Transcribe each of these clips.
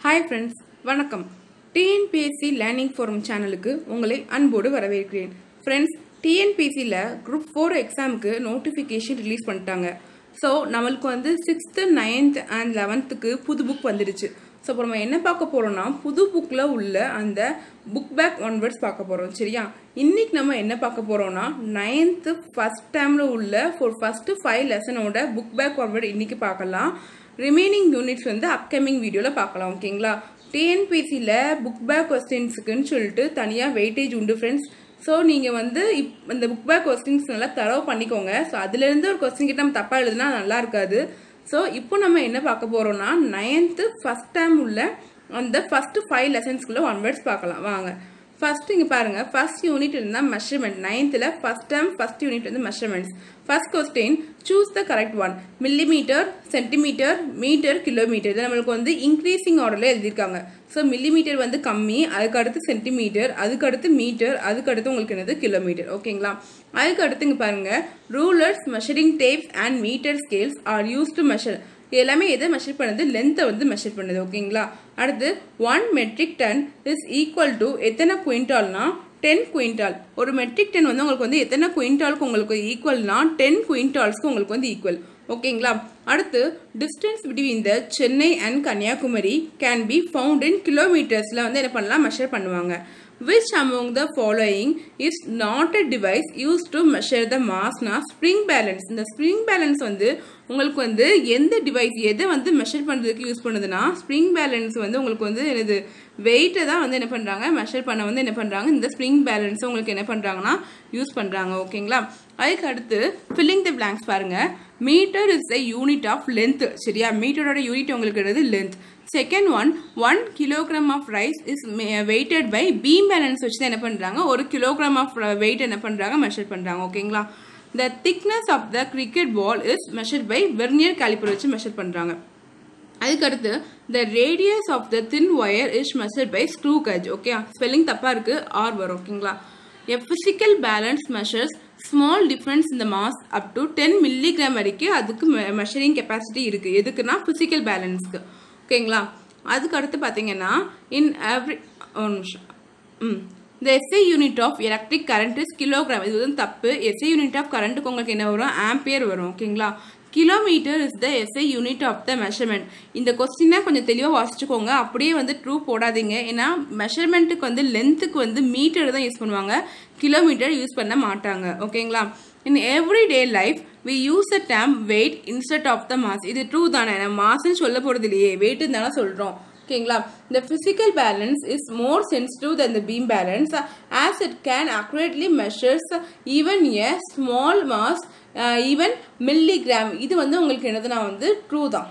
Hi friends வணக்கம் TNPSC learning forum சேனலுக்கு உங்களை அன்போடு வரவேற்கிறேன் ஃப்ரெண்ட்ஸ் டிஎன்பிஎஸ்சியில் குரூப் ஃபோர் எக்ஸாமுக்கு நோட்டிஃபிகேஷன் ரிலீஸ் பண்ணிட்டாங்க ஸோ நம்மளுக்கு வந்து சிக்ஸ்த்து நைன்த் அண்ட் லெவன்த்துக்கு புது புக் வந்துடுச்சு ஸோ இப்போ நம்ம என்ன பார்க்க போகிறோம்னா புது புக்கில் உள்ள அந்த புக் பேக் ஒன் வேர்ட்ஸ் பார்க்க போகிறோம் சரியா இன்னைக்கு நம்ம என்ன பார்க்க போகிறோம்னா நைன்த்து ஃபஸ்ட் டைமில் உள்ள ஃபார் ஃபஸ்ட்டு ஃபைவ் லெசனோட புக் பேக் ஒன் வேர்ட் இன்னைக்கு பார்க்கலாம் ரிமைனிங் யூனிட்ஸ் வந்து அப்கமிங் வீடியோவில் பார்க்கலாம் ஓகேங்களா டிஎன்பிசியில் புக் பேக் கொஸ்டின்ஸுக்குன்னு சொல்லிட்டு தனியாக வெயிட்டேஜ் உண்டு ஃப்ரெண்ட்ஸ் ஸோ நீங்கள் வந்து இப் இந்த புக் பேக் கொஸ்டின்ஸ் நல்லா தரவு பண்ணிக்கோங்க ஸோ அதுலேருந்து ஒரு கொஸ்டின் கிட்ட நம்ம தப்பாக எழுதுனா நல்லா இருக்காது ஸோ இப்போ நம்ம என்ன பார்க்க போகிறோம்னா நைன்த்து ஃபஸ்ட் டைம் உள்ள அந்த ஃபஸ்ட்டு ஃபைவ் லெசன்ஸ்குள்ளே ஒன் வேர்ட்ஸ் பார்க்கலாம் வாங்க ஃபர்ஸ்ட் இங்கே பாருங்க ஃபர்ஸ்ட் யூனிட் இருந்தால் மெஷர்மெண்ட் நைன்த்தில் ஃபர்ஸ்ட் டைம் ஃபர்ஸ்ட் யூனிட் வந்து measurements first question choose the correct one millimetre centimetre metre kilometre இது நம்மளுக்கு வந்து இன்க்ரீசிங் ஆர்டரில் எழுதியிருக்காங்க ஸோ மில்லிமீட்டர் வந்து கம்மி அதுக்கு அடுத்து சென்டிமீட்டர் அதுக்கு அடுத்து மீட்டர் அதுக்கு அடுத்து உங்களுக்கு என்னது கிலோமீட்டர் ஓகேங்களா அதுக்கு அடுத்து இங்கே பாருங்க rulers measuring tapes and metre scales are use to measure இது எல்லாமே எதை மெஷர் பண்ணுது லென்த்தை வந்து மெஷர் பண்ணுது ஓகேங்களா அடுத்து one metric ton is equal to எத்தனை குவிண்டால்னா டென் குவிண்டால் ஒரு மெட்ரிக் டன் வந்து உங்களுக்கு வந்து எத்தனை குவிண்டாலுக்கு உங்களுக்கு ஈக்குவல்னா டென் குவிண்டால்ஸ்க்கு உங்களுக்கு வந்து ஈக்குவல் ஓகேங்களா அடுத்து distance between the Chennai and Kanyakumari can be found in கிலோமீட்டர்ஸில் வந்து என்ன பண்ணலாம் மெஷர் பண்ணுவாங்க which among the following is not a device used to measure the mass na spring balance இந்த spring balance வந்து உங்களுக்கு வந்து எந்த டிவைஸ் எதை வந்து மெஷர் பண்ணுறதுக்கு யூஸ் பண்ணுதுன்னா ஸ்ப்ரிங் பேலன்ஸ் வந்து உங்களுக்கு வந்து என்னது வெயிட்டை தான் வந்து என்ன பண்ணுறாங்க மெஷர் பண்ண வந்து என்ன பண்ணுறாங்க இந்த ஸ்ப்ரிங் பேலன்ஸை உங்களுக்கு என்ன பண்ணுறாங்கன்னா யூஸ் பண்ணுறாங்க ஓகேங்களா அதுக்கு அடுத்து ஃபில்லிங் தி பிளாங்க்ஸ் பாருங்கள் metre is a unit of length சரியா மீட்டரோட யூனிட் உங்களுக்கு என்னது length second one one kilogram of rice is weighted by beam balance வச்சு தான் என்ன பண்ணுறாங்க ஒரு கிலோகிராம் ஆஃப் வெயிட் என்ன பண்ணுறாங்க மெஷர் பண்ணுறாங்க ஓகேங்களா the thickness of the cricket ball is measure by vernier calliper வச்சு மெஷர் பண்ணுறாங்க அதுக்கடுத்து the radius of the thin wire is measure by screw gauge okay spelling தப்பாக இருக்குது ஆர் வரும் ஓகேங்களா a physical balance measures small difference இந்த mass up to ten milligram வரைக்கும் அதுக்கு மெஷரிங் கெப்பாசிட்டி இருக்குது எதுக்குன்னா ஃபிசிக்கல் பேலன்ஸ்க்கு ஓகேங்களா அதுக்கு அடுத்து பார்த்தீங்கன்னா இன் எவ்ரி ஒரு நிமிஷம் ம் இந்த SI unit of electric current is kilogram இது வந்து தப்பு எஸ்ஐ யூனிட் ஆஃப் கரண்ட்டுக்கு உங்களுக்கு என்ன வரும் ஆம்பியர் வரும் ஓகேங்களா kilometre is the SI unit of the measurement இந்த கொஸ்டினை கொஞ்சம் தெளிவாக வாசிச்சுக்கோங்க அப்படியே வந்து ட்ரூ போடாதீங்க ஏன்னா மெஷர்மெண்ட்டுக்கு வந்து லென்த்துக்கு வந்து மீட்டர் தான் யூஸ் பண்ணுவாங்க கிலோமீட்டர் யூஸ் பண்ண மாட்டாங்க ஓகேங்களா in every day life we use a the weight instead of the mass இது ட்ரூ தானே நம்ம மாஸ்ன்னு சொல்ல போகிறது இல்லையே வெயிட்டுன்னு தானே சொல்கிறோம் ஓகேங்களா இந்த physical balance is more sensitive than the beam balance as it can accurately measures even a small mass uh, even milligram இது வந்து உங்களுக்கு என்னதுன்னா வந்து ட்ரூ தான்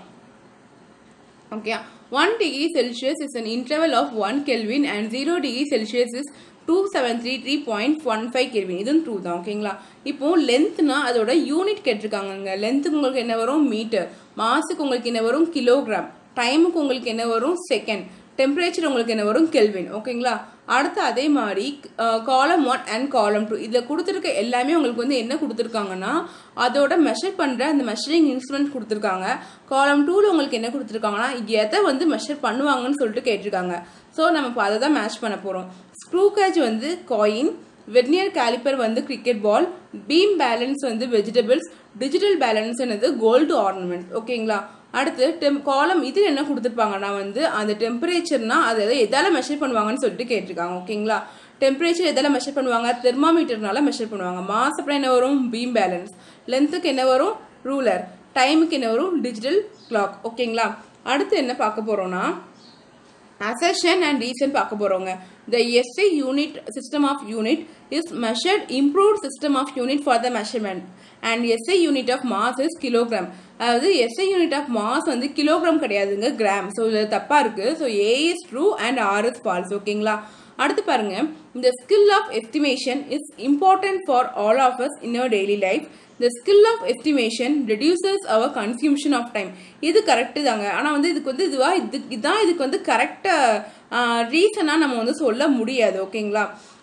okay one degree Celsius is an interval of one kelvin and zero degree Celsius is two seven three three point one five kelvin இதுவும் true தான் ஓகேங்களா இப்போ லென்த்னா அதோட யூனிட் கேட்டிருக்காங்கங்க லென்த்துக்கு உங்களுக்கு என்ன வரும் மீட்டர் மாசுக்கு உங்களுக்கு என்ன வரும் கிலோகிராம் டைமுக்கு உங்களுக்கு என்ன வரும் செகண்ட் டெம்பரேச்சர் உங்களுக்கு என்ன வரும் கெல்வின் ஓகேங்களா அடுத்து அதே மாதிரி காலம் ஒன் அண்ட் காலம் டூ இதில் கொடுத்துருக்க எல்லாமே உங்களுக்கு வந்து என்ன கொடுத்துருக்காங்கன்னா அதோட மெஷர் பண்ணுற அந்த மெஷரிங் இன்ஸ்ட்ருமெண்ட் கொடுத்துருக்காங்க காலம் டூவில் உங்களுக்கு என்ன கொடுத்துருக்காங்கன்னா எதை வந்து மெஷர் பண்ணுவாங்கன்னு சொல்லிட்டு கேட்டிருக்காங்க ஸோ நம்ம இப்போ அதை தான் மேட்ச் பண்ண போகிறோம் ஸ்க்ரூ கேஜ் வந்து காயின் வெர்னியர் கேலிப்பர் வந்து கிரிக்கெட் பால் பீம் பேலன்ஸ் வந்து வெஜிடபிள்ஸ் டிஜிட்டல் பேலன்ஸ் என்னது கோல்டு ஆர்னமெண்ட் ஓகேங்களா அடுத்து டெம் காலம் இதில் என்ன கொடுத்துருப்பாங்கன்னா வந்து அந்த டெம்பரேச்சர்னா அதை எதை எதால் மெஷர் பண்ணுவாங்கன்னு சொல்லிட்டு கேட்டிருக்காங்க ஓகேங்களா டெம்பரேச்சர் எதால் மெஷர் பண்ணுவாங்க தெர்மாமீட்டர்னால மெஷர் பண்ணுவாங்க மாஸ் அப்புறம் என்ன வரும் பீம் பேலன்ஸ் லென்த்துக்கு என்ன வரும் ரூலர் டைமுக்கு என்ன வரும் டிஜிட்டல் கிளாக் ஓகேங்களா அடுத்து என்ன பார்க்க போகிறோம்னா assertion and reason பார்க்க போறோங்க the SI unit system of unit is measured improved system of unit for the measurement and SI unit of mass is kilogram அதாவது SI unit of mass வந்து kilogram கிடையாதுங்க கிராம் ஸோ இது தப்பா இருக்கு so A is true and R is false ஓகேங்களா அடுத்து பாருங்க இந்த skill of estimation is important for all of us in our daily life the skill of estimation reduces our consumption of time இது correct தாங்க ஆனால் வந்து இதுக்கு வந்து இதுவாக இது இதுதான் இதுக்கு வந்து கரெக்டாக ரீசனாக நம்ம வந்து சொல்ல முடியாது ஓகேங்களா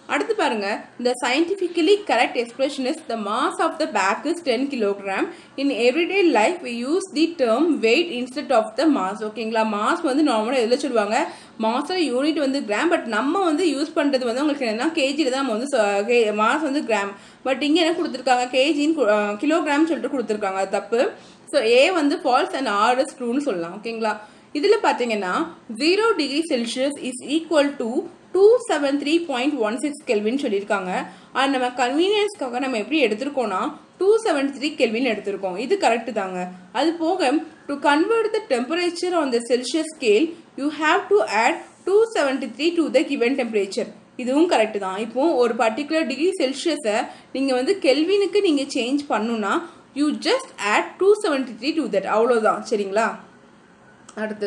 அடுத்து பாருங்க the scientifically correct expression is the mass of the bag is 10 kilogram in everyday life we use the term weight instead of the mass ஓகேங்களா மாஸ் வந்து நார்மலாக எதில் சொல்லுவாங்க மாஸோட யூனிட் வந்து கிராம் பட் நம்ம வந்து யூஸ் பண்ணுறது வந்து உங்களுக்கு என்னன்னா கேஜியில் தான் நம்ம வந்து மாஸ் வந்து கிராம் பட் இங்கே என்ன கொடுத்துருக்காங்க கேஜின்னு கிலோகிராம் சொல்லிட்டு கொடுத்துருக்காங்க அது தப்பு ஸோ ஏ வந்து ஃபால்ஸ் அண்ட் ஆர் இஸ் ட்ரூன்னு சொல்லலாம் ஓகேங்களா இதில் பார்த்தீங்கன்னா zero degree Celsius is equal to two seven three point one six kelvin சொல்லியிருக்காங்க அது நம்ம கன்வீனியன்ஸ்க்காக நம்ம எப்படி எடுத்திருக்கோம்னா டூ செவன் த்ரீ கெல்வின் எடுத்திருக்கோம் இது கரெக்டு தாங்க அது போக to convert the temperature on the Celsius scale you have to add two seventy three to the given temperature இதுவும் கரெக்டு தான் இப்போ ஒரு பர்டிகுலர் டிகிரி செல்சியஸை நீங்கள் வந்து கெல்வினுக்கு நீங்கள் சேஞ்ச் பண்ணுன்னா you just add two seventy three to that அவ்வளோதான் சரிங்களா அடுத்து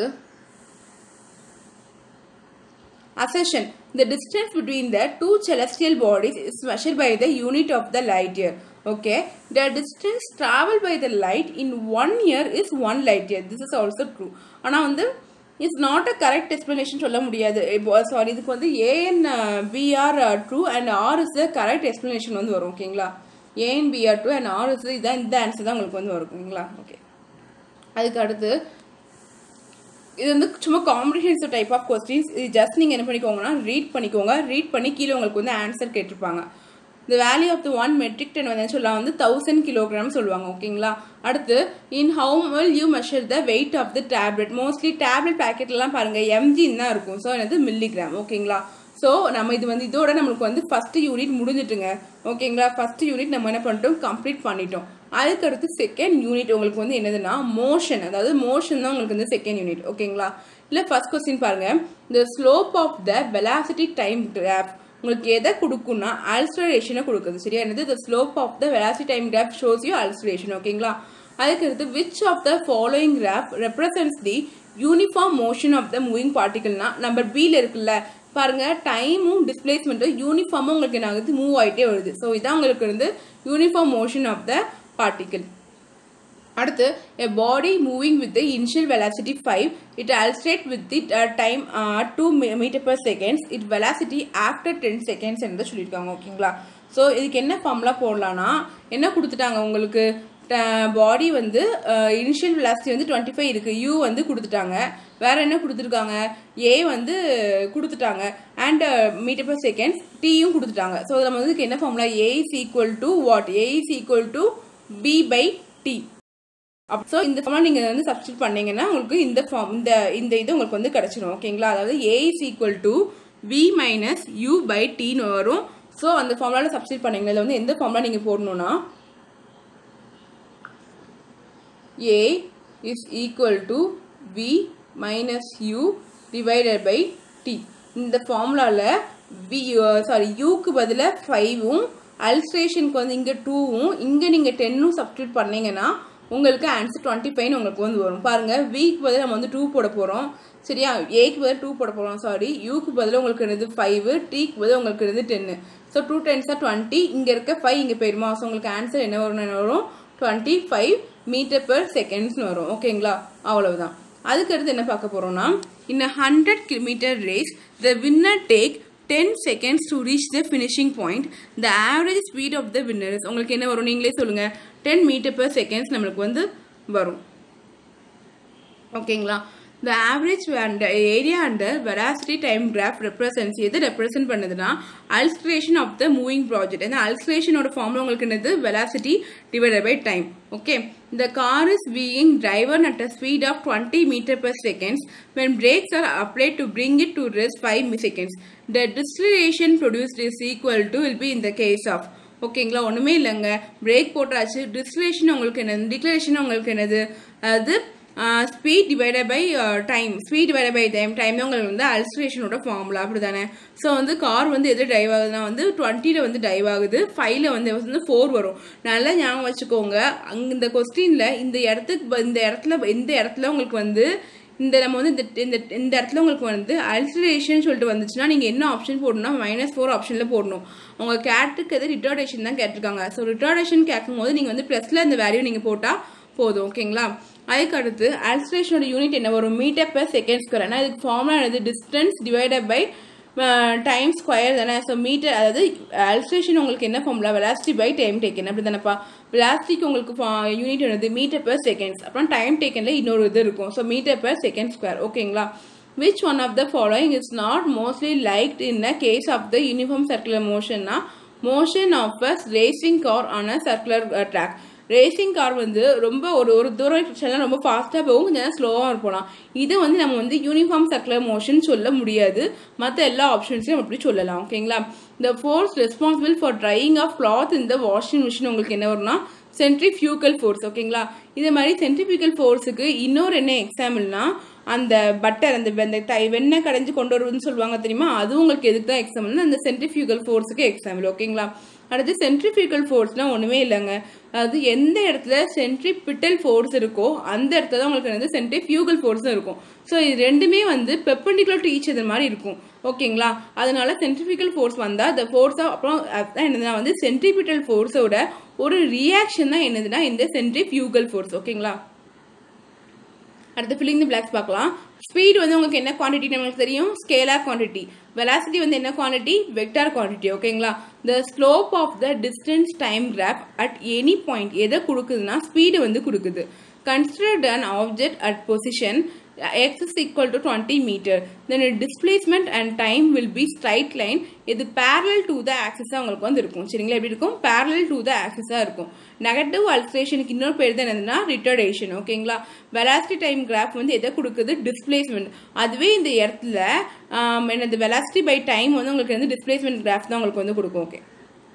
Assertion The distance between the two celestial bodies is measured by the unit of the light year. Okay. The distance traveled by the light in one year is one light year. This is also true. ஆனால் வந்து it's not a correct explanation சொல்ல முடியாது இப்போ sorry இதுக்கு வந்து A and R true and R is the correct explanation வந்து வரும் ஓகேங்களா A and R true and R is இதான் இந்த ஆன்சர் தான் உங்களுக்கு வந்து வரும் ஓகேங்களா ஓகே அதுக்கு அடுத்து இது வந்து சும்மா காம்ப்ரிஹென்சிவ் டைப் ஆஃப் கொஸ்டின்ஸ் இது ஜஸ்ட் நீங்கள் என்ன பண்ணிக்கோங்கன்னா ரீட் பண்ணிக்கோங்க ரீட் பண்ணி கீழே உங்களுக்கு வந்து ஆன்சர் கேட்டிருப்பாங்க இந்த value of the one metric ton வந்து சொல்லலாம் வந்து தௌசண்ட் கிலோகிராம் சொல்லுவாங்க ஓகேங்களா அடுத்து in how will you measure the weight of the tablet mostly tablet பேக்கெட்லாம் பாருங்கள் எம்ஜின்னு தான் இருக்கும் ஸோ என்னது மில்லிகிராம் ஓகேங்களா ஸோ நம்ம இது வந்து இதோட நம்மளுக்கு வந்து ஃபஸ்ட்டு யூனிட் முடிஞ்சிட்டுங்க ஓகேங்களா ஃபஸ்ட்டு யூனிட் நம்ம என்ன பண்ணிட்டோம் கம்ப்ளீட் பண்ணிட்டோம் அதுக்கடுத்து செகண்ட் யூனிட் உங்களுக்கு வந்து என்னதுன்னா மோஷன் அதாவது மோஷன் தான் உங்களுக்கு வந்து செகண்ட் யூனிட் ஓகேங்களா இல்லை ஃபர்ஸ்ட் கொஸ்டின் பாருங்க the slope of the velocity time graph உங்களுக்கு எதை கொடுக்கும்னா அல்ஸ்ட்ரேஷனை கொடுக்குது சரியா என்னது the slope of the velocity time graph shows you acceleration ஓகேங்களா அதுக்கடுத்து which of the following graph represents the uniform motion of the moving பார்ட்டிகல்னா நம்பர் பியில் இருக்குல்ல பாருங்க டைமும் டிஸ்பிளேஸ்மெண்ட்டும் யூனிஃபார்மும் உங்களுக்கு என்ன ஆகுது மூவ் ஆகிட்டே வருது ஸோ இதான் உங்களுக்கு வந்து uniform motion of the particle அடுத்து a body moving with the initial velocity 5 it accelerates with the uh, time uh, 2 meter per seconds it velocity after 10 seconds என்று சொல்லியிருக்காங்க ஓகேங்களா ஸோ இதுக்கு என்ன ஃபார்ம்லாம் போடலான்னா என்ன கொடுத்துட்டாங்க உங்களுக்கு பாடி வந்து இனிஷியல் வெலாசிட்டி வந்து டுவெண்ட்டி ஃபைவ் இருக்குது யூ வந்து கொடுத்துட்டாங்க வேற என்ன கொடுத்துருக்காங்க ஏ வந்து கொடுத்துட்டாங்க அண்ட் மீட்டர் பர் செகண்ட்ஸ் டீயும் கொடுத்துட்டாங்க ஸோ நம்ம வந்து என்ன formula A is equal to what A is equal to P by T up so இந்த ஃபார்ம்லாம் நீங்கள் வந்து சப்ஸ்டியூட் பண்ணீங்கன்னா உங்களுக்கு இந்த ஃபார்ம் இந்த இந்த இது உங்களுக்கு வந்து கிடச்சிடும் ஓகேங்களா அதாவது A is equal to V minus U by டின்னு வரும் ஸோ அந்த ஃபார்முலாவில் சப்ஸ்டியூட் பண்ணீங்க இதில் வந்து எந்த ஃபார்முலா நீங்கள் போடணும்னா A is equal to V minus U divided by T இந்த ஃபார்முலாவில் வி சாரி யூக்கு பதிலாக ஃபைவும் அல்ஸ்ட்ரேஷனுக்கு வந்து இங்கே டூவும் இங்கே நீங்கள் டென்னும் சப்ஸ்டியூட் பண்ணீங்கன்னா உங்களுக்கு ஆன்சர் டுவெண்ட்டி ஃபைவ் உங்களுக்கு வந்து வரும் பாருங்கள் விக்கு பதில் நம்ம வந்து டூ போட போகிறோம் சரியா ஏக்கு பதில் டூ போட போகிறோம் சாரி யூக்கு பதில் உங்களுக்கு இருந்தது ஃபைவ் டீக்கு பதில் உங்களுக்கு இருந்தது டென்னு ஸோ டூ டென்ஸாக டுவெண்ட்டி இங்கே இருக்க ஃபைவ் இங்கே போயிருமா ஸோ உங்களுக்கு ஆன்சர் என்ன வரும் என்ன வரும் டுவெண்ட்டி ஃபைவ் மீட்டர் பர் செகண்ட்ஸ்னு வரும் ஓகேங்களா அவ்வளவுதான் அதுக்கடுத்து என்ன பார்க்க போகிறோம்னா in hundred kilometre race the winner take ten seconds to reach the finishing point the average speed of the winners உங்களுக்கு என்ன வரும் நீங்களே சொல்லுங்கள் டென் மீட்டர் பர் செகண்ட்ஸ் நம்மளுக்கு வந்து வரும் ஓகேங்களா the average and area under velocity time graph represents எது ரெப்ரசென்ட் பண்ணுதுன்னா acceleration of the moving project ஏன்னா அல்ஸ்ட்ரேஷனோட ஃபார்முலா உங்களுக்கு என்னது velocity divided by time okay the car is being driven at a speed of 20 meter per seconds when brakes are applied to bring it to rest 5 seconds. The deceleration produced is equal to will be in the case of ஓகேங்களா ஒன்றுமே இல்லைங்க break போட்டாச்சு டிஸ்லேஷன் உங்களுக்கு என்னது declaration உங்களுக்கு என்னது அது speed divided by time speed divided by time time தான் உங்களுக்கு வந்து அல்ஸ்ட்ரேஷனோட ஃபார்முலா அப்படி தானே ஸோ வந்து கார் வந்து எது டைவ் ஆகுதுன்னா வந்து டுவெண்ட்டியில் வந்து டைவ் ஆகுது ஃபைவ்ல வந்து வந்து ஃபோர் வரும் நல்லா ஞாபகம் வச்சுக்கோங்க அங்கே இந்த கொஸ்டினில் இந்த இடத்துக்கு இந்த இடத்துல இந்த இடத்துல உங்களுக்கு வந்து இந்த நம்ம வந்து இந்த இந்த இந்த இடத்துல உங்களுக்கு வந்து அல்சரேஷன் சொல்லிட்டு வந்துச்சுன்னா நீங்கள் என்ன ஆப்ஷன் போடணும்னா மைனஸ் ஃபோர் ஆப்ஷனில் போடணும் அவங்க கேட்டுக்கு எது ரிட்டார்டேஷன் தான் கேட்டிருக்காங்க ஸோ ரிட்டார்டேஷன் கேட்கும்போது நீங்கள் வந்து ப்ளஸில் இந்த வேல்யூ நீங்கள் போட்டால் போதும் ஓகேங்களா அதுக்கு அடுத்து அல்சரேஷனோட யூனிட் என்ன வரும் மீட்டர் per செகண்ட் ஸ்கொயர் ஏன்னா இதுக்கு ஃபார்முலா என்னது distance divided by time square தானே ஸோ மீட்டர் அதாவது அல்ஸ்ட்ரேஷன் உங்களுக்கு என்ன formula velocity by time taken அப்படி தானேப்பா வெலாசிட்டிக்கு உங்களுக்கு யூனிட் என்னது மீட்டர் per செகண்ட்ஸ் அப்புறம் டைம் டேக்கனில் இன்னொரு இது இருக்கும் so metre per second square ஓகேங்களா which one of the following is not mostly liked in the case of the uniform circular motion னா motion of a racing car on a circular uh, track racing car வந்து ரொம்ப ஒரு ஒரு தூரம் செல்லாம் ரொம்ப ஃபாஸ்ட்டாக போகும் கொஞ்சம் ஸ்லோவாக போகலாம் இது வந்து நம்ம வந்து யூனிஃபார்ம் சர்க்குலர் மோஷன் சொல்ல முடியாது மற்ற எல்லா ஆப்ஷன்ஸையும் அப்படி சொல்லலாம் ஓகேங்களா இந்த force responsible for drying of cloth இந்த வாஷிங் மிஷின் உங்களுக்கு என்ன வரும்னா சென்ட்ரிஃபியூக்கல் ஃபோர்ஸ் ஓகேங்களா இதே மாதிரி சென்ட்ரிஃபியூக்கல் ஃபோர்ஸுக்கு இன்னொரு என்ன எக்ஸாம்பிள்னா அந்த பட்டர் அந்த அந்த தை வெண்ணெய் கடைஞ்சு கொண்டு வருவதுன்னு சொல்லுவாங்க தெரியுமா அது உங்களுக்கு எதுக்கு தான் எக்ஸாம்பிள்னா அந்த சென்ட்ரிஃபியூகல் ஃபோர்ஸுக்கு எக்ஸாம்பிள் ஓகேங்களா அடுத்து சென்ட்ரிஃபியூகல் ஃபோர்ஸ்னால் ஒன்றுமே இல்லைங்க அதாவது எந்த இடத்துல சென்ட்ரிபிட்டல் ஃபோர்ஸ் இருக்கோ அந்த இடத்துல தான் உங்களுக்கு வந்து சென்ட்ரிஃபியூகல் ஃபோர்ஸும் இருக்கும் ஸோ இது ரெண்டுமே வந்து பெப்பண்டிகுலர் டு ஈச் இது மாதிரி இருக்கும் ஓகேங்களா அதனால சென்ட்ரிஃபியூகல் ஃபோர்ஸ் வந்தால் அந்த ஃபோர்ஸாக அப்புறம் அதுதான் என்னதுன்னா வந்து சென்ட்ரிபிட்டல் ஃபோர்ஸோட ஒரு ரியாக்ஷன் தான் என்னதுன்னா இந்த சென்ட்ரிஃபியூகல் ஃபோர்ஸ் ஓகேங்களா அடுத்து ஃபில்லிங் தி பிளாக்ஸ் பார்க்கலாம் ஸ்பீட் வந்து உங்களுக்கு என்ன குவான்டிட்டி நம்மளுக்கு தெரியும் ஸ்கேலார் குவான்டிட்டி வெலாசிட்டி வந்து என்ன குவான்டிட்டி வெக்டார் குவான்டிட்டி ஓகேங்களா the slope of the distance time graph at any point எதை கொடுக்குதுன்னா ஸ்பீடு வந்து கொடுக்குது considered an object at position x is equal to 20 meter then a displacement and time will be straight line இது parallel to the axis உங்களுக்கு வந்து இருக்கும் சரிங்களா எப்படி இருக்கும் parallel to the axis இருக்கும் நெகட்டிவ் அல்ட்ரேஷனுக்கு இன்னொரு பேர் தான் என்னதுன்னா ரிட்டர்டேஷன் ஓகேங்களா வெலாசிட்டி டைம் கிராஃப் வந்து எதை கொடுக்குது டிஸ்பிளேஸ்மெண்ட் அதுவே இந்த இடத்துல என்னது வெலாசிட்டி பை டைம் வந்து உங்களுக்கு வந்து டிஸ்பிளேஸ்மெண்ட் கிராஃப் தான் உங்களுக்கு வந்து கொடுக்கும் ஓகே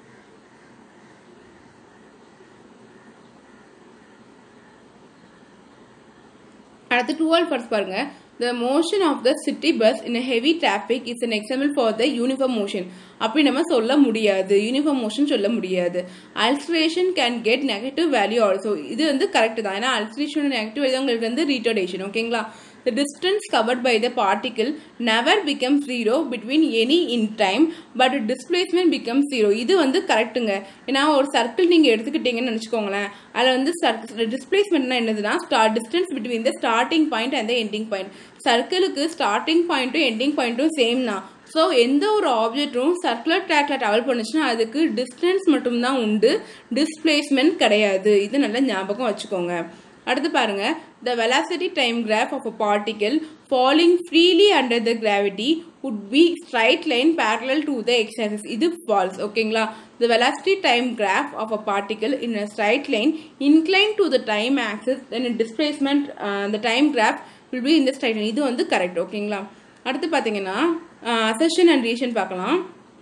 அடுத்து டுவெல் ஃபர்ஸ்ட் பாருங்க the motion of the city bus in heavy traffic is an example for the uniform motion அப்படி நம்ம சொல்ல முடியாது யூனிஃபார்ம் மோஷன் சொல்ல முடியாது acceleration can get negative value also இது வந்து கரெக்ட் தான் ஏன்னா அல்ஸ்ட்ரேஷன் நெகட்டிவ் வேல்யூ உங்களுக்கு வந்து ரீட்டர்டேஷன் ஓகேங்களா The distance covered by the particle never becomes zero between any in time but displacement becomes zero இது வந்து கரெக்ட்டுங்க ஏன்னா ஒரு சர்க்கிள் நீங்கள் எடுத்துக்கிட்டீங்கன்னு நினச்சிக்கோங்களேன் அதில் வந்து டிஸ்பிளேஸ்மெண்ட்னா என்னதுன்னா start distance between the starting point and the ending point சர்க்கிளுக்கு ஸ்டார்டிங் பாயிண்ட்டும் எண்டிங் பாயிண்ட்டும் சேம் தான் ஸோ எந்த ஒரு ஆப்ஜெக்ட்டும் சர்க்குலர் ட்ராக்ல ட்ராவல் பண்ணுச்சுன்னா அதுக்கு டிஸ்டன்ஸ் மட்டும்தான் உண்டு டிஸ்பிளேஸ்மெண்ட் கிடையாது இது நல்லா ஞாபகம் வச்சுக்கோங்க அடுத்து பாருங்க the velocity time graph of a particle falling freely under the gravity would be straight line parallel to the x axis இது false ஓகேங்களா the velocity time graph of a particle in a straight line inclined to the time axis then a displacement uh, the time graph will be in the straight line இது வந்து correct ஓகேங்களா அடுத்து பார்த்தீங்கன்னா assertion and reason பார்க்கலாம்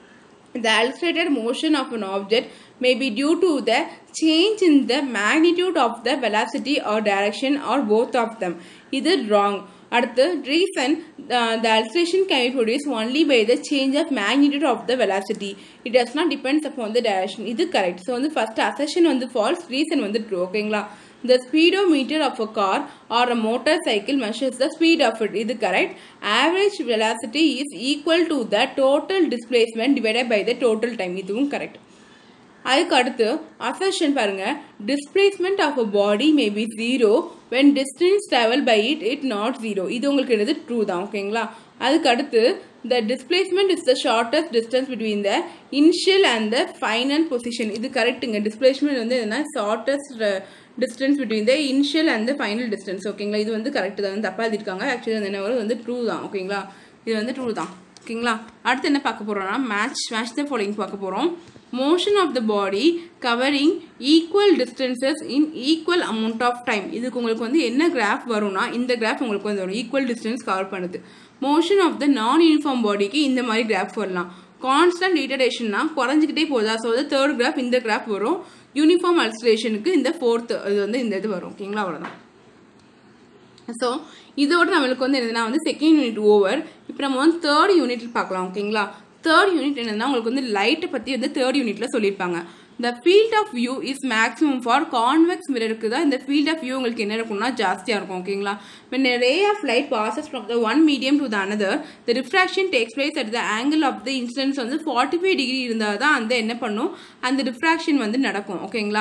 The accelerated motion of an object may be due to the change in the magnitude of the velocity or direction or both of them. இது wrong. அடுத்து reason uh, the acceleration can be produced only by the change of magnitude of the velocity. It does not depends upon the direction. இது correct. So வந்து first assertion வந்து false, reason வந்து true. ஓகேங்களா The speedometer of a car or a motorcycle measures the speed of it. இது correct. Average velocity is equal to the total displacement divided by the total time. இதுவும் correct. அதுக்கு அடுத்து assertion பாருங்க displacement of a body may be zero when distance travel by it it not zero இது உங்களுக்கு என்னது true தான் ஓகேங்களா அதுக்கு அடுத்து the displacement is the shortest distance between the initial and the final position இது கரெக்ட்டுங்க டிஸ்பிளேஸ்மெண்ட் வந்து என்ன shortest distance between the initial and the final distance ஓகேங்களா இது வந்து கரெக்ட் தான் தப்பாக எழுதிருக்காங்க ஆக்சுவலி வந்து என்ன வரும் வந்து ட்ரூ தான் ஓகேங்களா இது வந்து ட்ரூ தான் ஓகேங்களா அடுத்து என்ன பார்க்க போகிறோம்னா மேட்ச் மேட்ச் த ஃபாலோயிங் பார்க்க போகிறோம் motion of the body covering equal distances in equal amount of time இதுக்கு உங்களுக்கு வந்து என்ன கிராஃப் வரும்னா இந்த கிராஃப் உங்களுக்கு வந்து வரும் ஈக்குவல் டிஸ்டன்ஸ் கவர் பண்ணுது motion of the non uniform பாடிக்கு இந்த மாதிரி கிராஃப் வரலாம் கான்ஸ்டன்ட் ரிட்டர்டேஷன்னா குறைஞ்சிக்கிட்டே போதா ஸோ வந்து தேர்ட் கிராஃப் இந்த கிராஃப் வரும் யூனிஃபார்ம் அல்ஸ்ட்ரேஷனுக்கு இந்த ஃபோர்த் இது வந்து இந்த இது வரும் ஓகேங்களா அவ்வளோதான் ஸோ இதோட நம்மளுக்கு வந்து என்னதுன்னா வந்து செகண்ட் யூனிட் ஓவர் இப்போ நம்ம வந்து தேர்ட் யூனிட் பார்க்கலாம் ஓகேங்களா தேர்ட் யூனிட் என்னன்னா உங்களுக்கு வந்து லைட்டை பற்றி வந்து தேர்ட் யூனிட்ல சொல்லியிருப்பாங்க the field of view is maximum for convex மிரருக்கு தான் இந்த ஃபீல்ட் ஆஃப் வியூ உங்களுக்கு என்ன இருக்கும்னா ஜாஸ்தியாக இருக்கும் ஓகேங்களா when a ray of light passes from the one medium to the another the refraction takes place at the angle of the incidence வந்து 45 டிகிரி இருந்தால் தான் அந்த என்ன பண்ணும் அந்த ரிஃப்ராக்ஷன் வந்து நடக்கும் ஓகேங்களா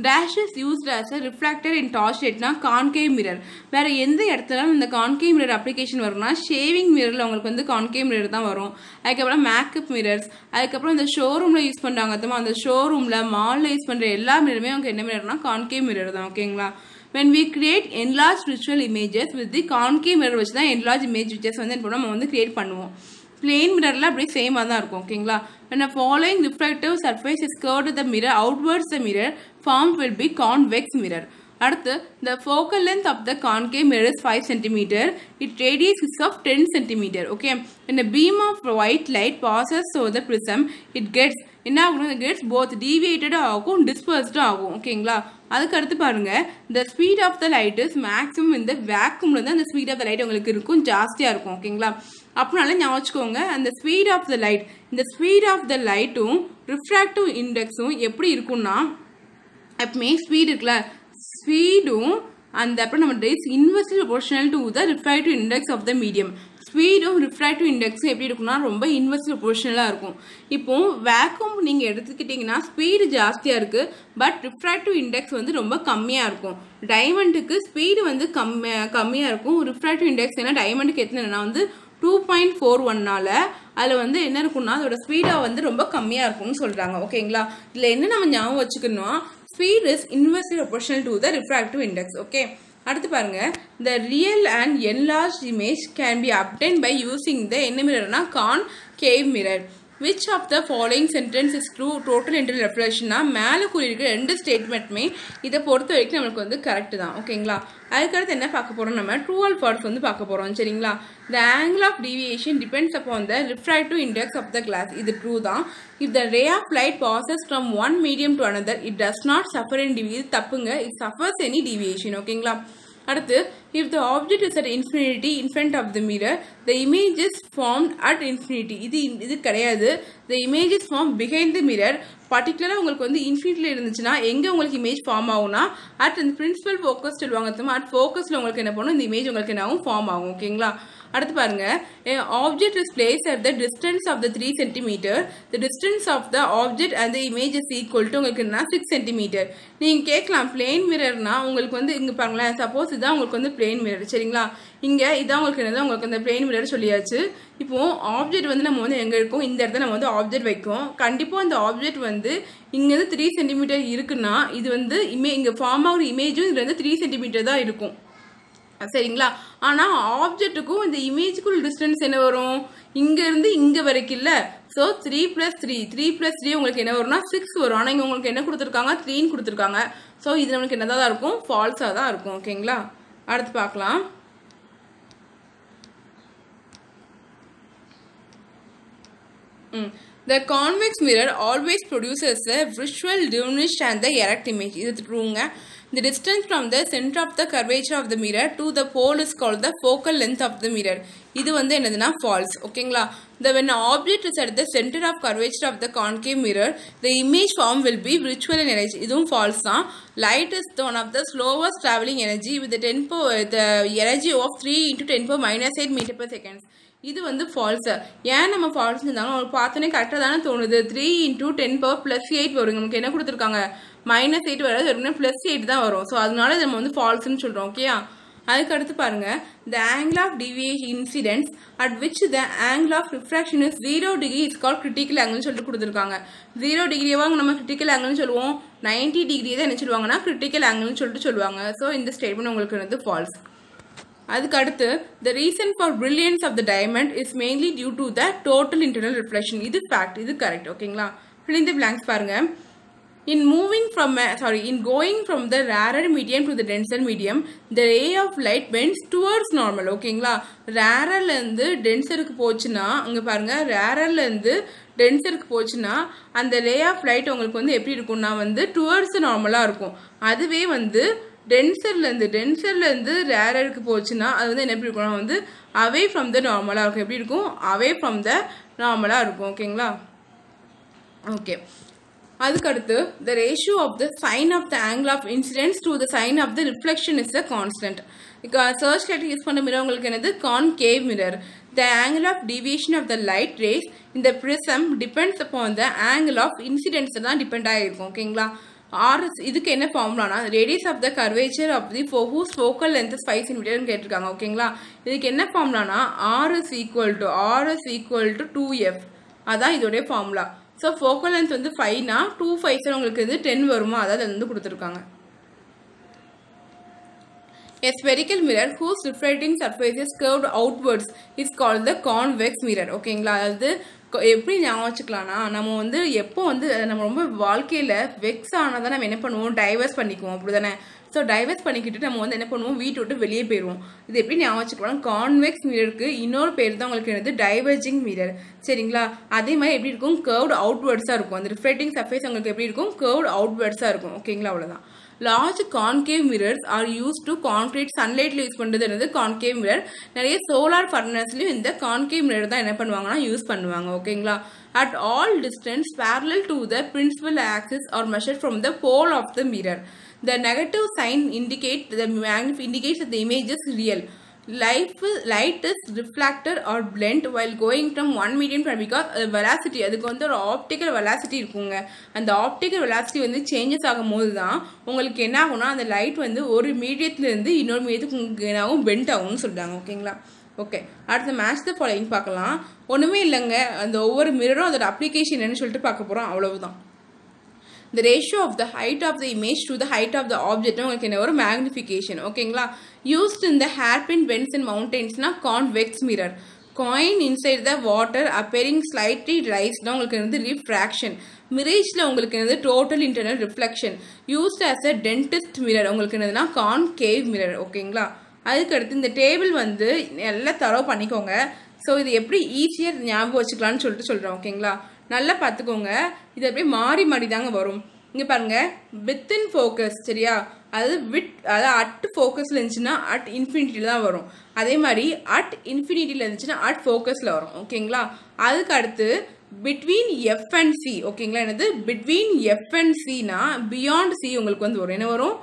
dash is used as a reflector in torch லைட்னா கான்கேவ் மிரர் வேற எந்த இடத்துல இந்த கான்கேவ் மிரர் அப்ளிகேஷன் வரும்னா ஷேவிங் மிரரில் உங்களுக்கு வந்து கான்கேவ் மிரர் தான் வரும் அதுக்கப்புறம் மேக்கப் மிரர்ஸ் அதுக்கப்புறம் இந்த ஷோரூமில் யூஸ் பண்ணுறாங்க அதுமா அந்த ஷோரூமில் மாலில் யூஸ் பண்ணுற எல்லா மிரருமே உங்களுக்கு என்ன மிரர்னா கான்கேவ் மிரர் தான் ஓகேங்களா when we create enlarged visual images with the concave mirror வச்சு தான் enlarged image pictures வந்து என்ன பண்ணுவோம் நம்ம வந்து create பண்ணுவோம் பிளேன் மிரரில் அப்படியே சேமாக தான் இருக்கும் ஓகேங்களா when a following reflective surface is curved the mirror outwards the mirror formed will be convex mirror அடுத்து the focal length of the concave mirror is 5 cm it radius is of 10 cm okay when a beam of white light passes through the prism it gets என்ன ஆகும் it gets both deviated ஆகும் dispersed ஆகும் ஓகேங்களா அதுக்கு அடுத்து பாருங்க the speed of the light is maximum இந்த வேக்யூம்ல இருந்து அந்த speed of the light உங்களுக்கு இருக்கும் ஜாஸ்தியாக இருக்கும் ஓகேங்களா அப்படினால ஞாபகம் வச்சுக்கோங்க அந்த ஸ்பீட் ஆஃப் த லைட் இந்த ஸ்பீட் ஆஃப் த லைட்டும் ரிஃப்ராக்டிவ் இண்டெக்ஸும் எப்படி இருக்கும்னா எப்பவுமே ஸ்பீட் இருக்குல்ல ஸ்பீடும் அந்த அப்புறம் நம்ம டேஸ் inversely proportional to the refractive index of the medium ஸ்பீடும் ரிஃப்ராக்டிவ் இண்டெக்ஸும் எப்படி இருக்கும்னா ரொம்ப இன்வெர்ஸ்லி ப்ரொபோர்ஷனலாக இருக்கும் இப்போ வேக்யூம் நீங்கள் எடுத்துக்கிட்டிங்கன்னா ஸ்பீடு ஜாஸ்தியாக இருக்குது பட் ரிஃப்ராக்டிவ் இண்டெக்ஸ் வந்து ரொம்ப கம்மியாக இருக்கும் டைமண்டுக்கு ஸ்பீடு வந்து கம்மி கம்மியாக இருக்கும் ரிஃப்ராக்டிவ் இண்டெக்ஸ் ஏன்னா டைமண்டுக்கு எத்தனைனா வந்து டூ பாயிண்ட் ஃபோர் ஒன்னால அதில் வந்து என்ன இருக்கும்னா அதோட ஸ்பீடாக வந்து ரொம்ப கம்மியாக இருக்கும்னு சொல்கிறாங்க ஓகேங்களா இதில் என்ன நம்ம ஞாபகம் வச்சுக்கணும் speed is inversely proportional to the refractive index okay அடுத்து பாருங்க the real and enlarge image can be obtain by using the என்ன மிரர்னா concave mirror which of the following sentence is true total inter ரெஃப்ளெக்ஷனா மேலே கூறியிருக்கிற ரெண்டு ஸ்டேட்மெண்ட்டுமே இதை பொறுத்த வரைக்கும் நம்மளுக்கு வந்து கரெக்ட் தான் ஓகேங்களா அதுக்கடுத்து என்ன பார்க்க போகிறோம் நம்ம ட்ரூ ஆல் ஃபால்ஸ் வந்து பார்க்க போகிறோம் சரிங்களா the angle of deviation depends upon the refractive index of the glass இது ட்ரூ தான் if the ray of light passes from one medium to another it does not suffer in டிவி இது தப்புங்க it suffers any deviation ஓகேங்களா அடுத்து if the object is at infinity in front of the mirror the image is formed at infinity இது இது கிடையாது the image is form behind the mirror பர்டிகுலராக உங்களுக்கு வந்து இன்ஃபினிட்டியில் இருந்துச்சுன்னா எங்கே உங்களுக்கு இமேஜ் ஃபார்ம் ஆகும்னா அட் இந்த பிரின்சிபல் ஃபோக்கஸ் சொல்லுவாங்க அட் ஃபோக்கஸில் உங்களுக்கு என்ன பண்ணும் இந்த இமேஜ் உங்களுக்கு என்ன ஆகும் ஃபார்ம் ஆகும் ஓகேங்களா அடுத்து பாருங்க object is place at the distance of the three centimetre the distance of the object and the image is equal to உங்களுக்கு என்ன சிக்ஸ் சென்டிமீட்டர் நீங்கள் கேட்கலாம் பிளேன் மிரர்னா உங்களுக்கு வந்து இங்கே பாருங்களேன் சப்போஸ் இதான் உங்களுக்கு வந்து பிளேன் மிரர் சரிங்களா இங்கே இதான் உங்களுக்கு என்னது உங்களுக்கு அந்த பிளேன் மிரர் சொல்லியாச்சு இப்போ ஆப்ஜெக்ட் வந்து நம்ம வந்து எங்கே இருக்கோம் இந்த இடத்துல நம்ம வந்து ஆப்ஜெக்ட் வைக்கும் கண்டிப்பாக அந்த ஆப்ஜெக்ட் வந்து இங்கேருந்து த்ரீ சென்டிமீட்டர் இருக்குன்னா இது வந்து இமே இங்கே ஃபார்ம் ஆகிற இமேஜும் இதில் வந்து த்ரீ சென்டிமீட்டர் தான் இருக்கும் சரிங்களா ஆனால் ஆப்ஜெக்ட்டுக்கும் இந்த இமேஜுக்குள் டிஸ்டன்ஸ் என்ன வரும் இங்கேருந்து இங்கே வரைக்கும் இல்லை so three plus three three plus three உங்களுக்கு என்ன வரும்னா சிக்ஸ் வரும் ஆனால் இங்கே உங்களுக்கு என்ன கொடுத்துருக்காங்க த்ரீன்னு கொடுத்துருக்காங்க ஸோ இது நம்மளுக்கு என்னதாக தான் இருக்கும் ஃபால்ஸாக தான் இருக்கும் ஓகேங்களா அடுத்து பார்க்கலாம் ம் The convex mirror always produces a visual diminished and the erect image. இது ட்ரூங்க The distance from the center of the curvature of the mirror to the pole is called the focal length of the mirror. இது வந்து என்னதுன்னா false. ஓகேங்களா The when an object is at the center of curvature of the concave mirror, the image form will be virtual in energy. இதுவும் false தான். Light is one of the slowest traveling energy with the 10 power, the energy of 3 into 10 power minus 8 meter per second. இது வந்து falls ஏன் நம்ம falls இருந்தாலும் உங்களுக்கு பார்த்தோன்னே கரெக்டாக தானே தோணுது three into ten power plus eight வரும் நமக்கு என்ன கொடுத்துருக்காங்க மைனஸ் எயிட் வராது வெறும் ப்ளஸ் எயிட் தான் வரும் ஸோ அதனால நம்ம வந்து ஃபால்ஸ்னு சொல்கிறோம் ஓகேயா அதுக்கு அடுத்து பாருங்க the angle of deviation incidents at which the angle of refraction is zero degree is call critical ஆங்கிள்னு சொல்லிட்டு கொடுத்துருக்காங்க ஜீரோ டிகிரியாவாக நம்ம கிரிட்டிக்கல் ஆங்கிள்னு சொல்லுவோம் நைன்டி டிகிரி தான் என்ன சொல்லுவாங்கன்னா கிரிட்டிக்கல் ஆங்கிள்னு சொல்லிட்டு சொல்லுவாங்க ஸோ இந்த ஸ்டேட்மெண்ட் உங்களுக்கு வந்து ஃபால்ஸ் அதுக்கு அடுத்து the reason for brilliance of the diamond is mainly due to the total internal reflection இது ஃபேக்ட் இது கரெக்ட் ஓகேங்களா இந்த பிளாங்க்ஸ் பாருங்க in moving from sorry in going from the rarer medium to the denser medium the ray of light bends towards normal ஓகேங்களா ரேரர்லேருந்து டென்சருக்கு போச்சுன்னா அங்கே பாருங்க ரேரர்லேருந்து டென்சருக்கு போச்சுன்னா அந்த ரே ஆஃப் லைட் உங்களுக்கு வந்து எப்படி இருக்கும்னா வந்து டுவர்ட்ஸ் நார்மலாக இருக்கும் அதுவே வந்து டென்சர்லேருந்து டென்சர்லேருந்து ரேரருக்கு போச்சுன்னா அது வந்து என்ன எப்படி இருக்கும்னா வந்து அவே ஃப்ரம் த நார்மலாக இருக்கும் எப்படி இருக்கும் அவே ஃப்ரம் த நார்மலாக இருக்கும் ஓகேங்களா ஓகே அதுக்கடுத்து the ratio of the sine of the angle of incidence to the sine of the reflection is the constant இப்போ சர்ச் லைட் யூஸ் பண்ண மிரர் உங்களுக்கு என்னது concave mirror the angle of deviation of the light rays இந்த prism depends upon the angle of incidents தான் depend ஆகிருக்கும் ஓகேங்களா R இதுக்கு என்ன ஃபார்முலானா radius of the curvature of the ஃபோ ஹூஸ் ஃபோக்கல் லென்த் ஃபைவ் சென்டிமீட்டர்னு கேட்டிருக்காங்க ஓகேங்களா இதுக்கு என்ன ஃபார்முலானா R is equal to R is equal to two F அதான் இதோடைய ஃபார்முலா ஸோ ஃபோக்கல் லென்த் வந்து ஃபைவ்னா டூ ஃபைவ் உங்களுக்கு இது டென் வருமா அதாவது வந்து கொடுத்துருக்காங்க A spherical mirror whose reflecting surface is curved outwards is called the convex mirror ஓகேங்களா அதாவது கொ- எப்படி ஞாபகம் வச்சுக்கலாம்னா நம்ம வந்து எப்போ வந்து நம்ம ரொம்ப வாழ்க்கையில் வெக்ஸ் ஆனதை நம்ம என்ன பண்ணுவோம் டைவர்ஸ் பண்ணிக்குவோம் அப்படிதானே ஸோ டைவர்ஸ் பண்ணிக்கிட்டு நம்ம வந்து என்ன பண்ணுவோம் வீட்டை விட்டு வெளியே போயிடுவோம் இது எப்படி ஞாபகம் வச்சுக்கலாம் கான்வெக்ஸ் மிரருக்கு இன்னொரு பேர் தான் உங்களுக்கு என்னது டைவர்ஜிங் மிரர் சரிங்களா அதே மாதிரி எப்படி இருக்கும் கர்வ்டு அவுட்வர்ட்ஸாக இருக்கும் அந்த ரிஃப்ளெக்டிங் சர்ஃபேஸ் உங்களுக்கு எப்படி இருக்கும் கர்வ்டு அவுட்வர்ட்ஸாக இருக்கும் ஓகேங்களா அவ்வளோதான் large concave mirrors are use to concrete சன்லைட்ல யூஸ் பண்ணுறது என்னது கான்கேவ் மிரர் நிறைய சோலார் ஃபர்னஸ்லையும் இந்த கான்கேவ் மிரர் தான் என்ன பண்ணுவாங்கன்னா யூஸ் பண்ணுவாங்க ஓகேங்களா at all distance parallel to the principal axis are measured from the pole of the mirror the negative sign indicate the magnif- indicates that the image is real light light is reflected or blent while going from one medium to because uh, velocity அதுக்கு வந்து ஒரு optical velocity இருக்குங்க அந்த optical velocity வந்து changes ஆகும் போது தான் உங்களுக்கு என்ன ஆகும்னா அந்த லைட் வந்து ஒரு மீடியத்துல இருந்து இன்னொரு மீடியத்துக்கு உங்களுக்கு என்ன ஆகும் பெண்ட் ஆகும்னு சொல்றாங்க ஓகேங்களா ஓகே அடுத்த மேட்ச் த ஃபாலோயிங் பார்க்கலாம் ஒன்றுமே இல்லைங்க அந்த ஒவ்வொரு மிரரும் அதோட அப்ளிகேஷன் என்னன்னு சொல்லிட்டு பார்க்க போகிறோம் அவ்வளவுதான் the ratio of the height of the image to the height of the object உங்களுக்கு என்ன ஒரு magnification ஓகேங்களா used in the hairpin bends in mountainsனா convex mirror coin inside the water appearing slightly raised உங்களுக்கு வந்து refraction மிரேஜில் உங்களுக்கு என்னது total internal reflection used as a dentist mirror உங்களுக்கு என்னதுன்னா கான்கேவ் மிரர் ஓகேங்களா அதுக்கு அடுத்து இந்த டேபிள் வந்து நல்லா தரவு பண்ணிக்கோங்க ஸோ இது எப்படி ஈஸியாக ஞாபகம் வச்சுக்கலாம்னு சொல்லிட்டு சொல்கிறேன் ஓகேங்களா நல்லா பார்த்துக்கோங்க இது அப்படியே மாறி மாறி தாங்க வரும் இங்கே பாருங்க வித்தின் ஃபோக்கஸ் சரியா அது விட் அதாவது அட் ஃபோக்கஸில் இருந்துச்சுன்னா அட் இன்ஃபினிட்டியில் தான் வரும் அதே மாதிரி அட் இன்ஃபினிட்டியில் இருந்துச்சுன்னா அட் ஃபோக்கஸில் வரும் ஓகேங்களா அதுக்கு அடுத்து பிட்வீன் எஃப் அண்ட் சி ஓகேங்களா என்னது பிட்வீன் எஃப் அண்ட் சினா பியாண்ட் சி உங்களுக்கு வந்து வரும் என்ன வரும்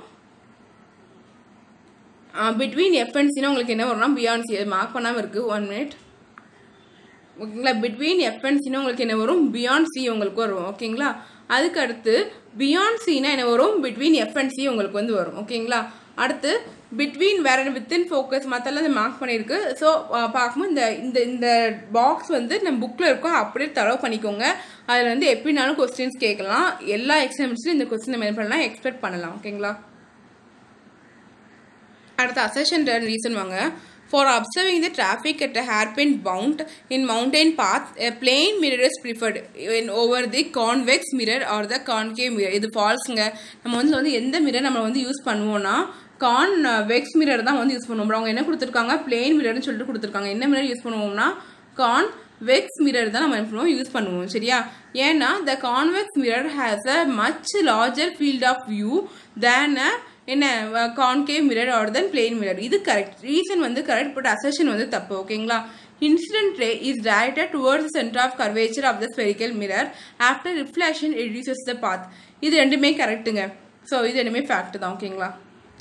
பிட்வீன் எஃப் அண்ட் சினா உங்களுக்கு என்ன வரும்னா பியாண்ட் சி அது மார்க் பண்ணாமல் இருக்குது ஒன் மினிட் ஓகேங்களா பிட்வீன் எஃப் அண்ட் சினா உங்களுக்கு என்ன வரும் பியாண்ட் சி உங்களுக்கு வரும் ஓகேங்களா அதுக்கு அடுத்து பியாண்ட் சினா என்ன வரும் பிட்வீன் எஃப் அண்ட் சி உங்களுக்கு வந்து வரும் ஓகேங்களா அடுத்து பிட்வீன் வேற வித்தின் ஃபோக்கஸ் மற்றெல்லாம் இந்த மார்க் பண்ணியிருக்கு ஸோ பார்க்கும்போது இந்த இந்த இந்த பாக்ஸ் வந்து நம்ம புக்கில் இருக்கோம் அப்படியே தரவு பண்ணிக்கோங்க அதில் வந்து எப்படினாலும் கொஸ்டின்ஸ் கேட்கலாம் எல்லா எக்ஸாம்ஸ்லையும் இந்த கொஸ்டின் நம்ம என்ன பண்ணலாம் எக்ஸ்பெக்ட் பண்ணலாம் ஓகேங்களா அடுத்த அசெஷன் ரீசன் வாங்க For observing the traffic at a hairpin bound in mountain paths, a plane mirror is preferred in over the convex mirror or the concave mirror. இது ஃபால்ஸுங்க நம்ம வந்து வந்து எந்த மிரர் நம்ம வந்து யூஸ் பண்ணுவோம்னா கான் வெக்ஸ் மிரர் தான் வந்து யூஸ் பண்ணுவோம் அவங்க என்ன கொடுத்துருக்காங்க பிளெயின் மிரர்னு சொல்லிட்டு கொடுத்துருக்காங்க என்ன மிரர் யூஸ் பண்ணுவோம்னா கான் வெக்ஸ் மிரர் தான் நம்ம என்ன பண்ணுவோம் யூஸ் பண்ணுவோம் சரியா ஏன்னா the convex mirror has a much larger field of view than a என்ன concave mirror or then plain mirror இது கரெக்ட் ரீசன் வந்து கரெக்ட் பட் அசெஷன் வந்து தப்பு ஓகேங்களா incident ray is directed towards centre of curvature of the spherical mirror after reflection reduces the path இது ரெண்டுமே கரெக்ட்டுங்க so இது ரெண்டுமே ஃபேக்ட் தான் ஓகேங்களா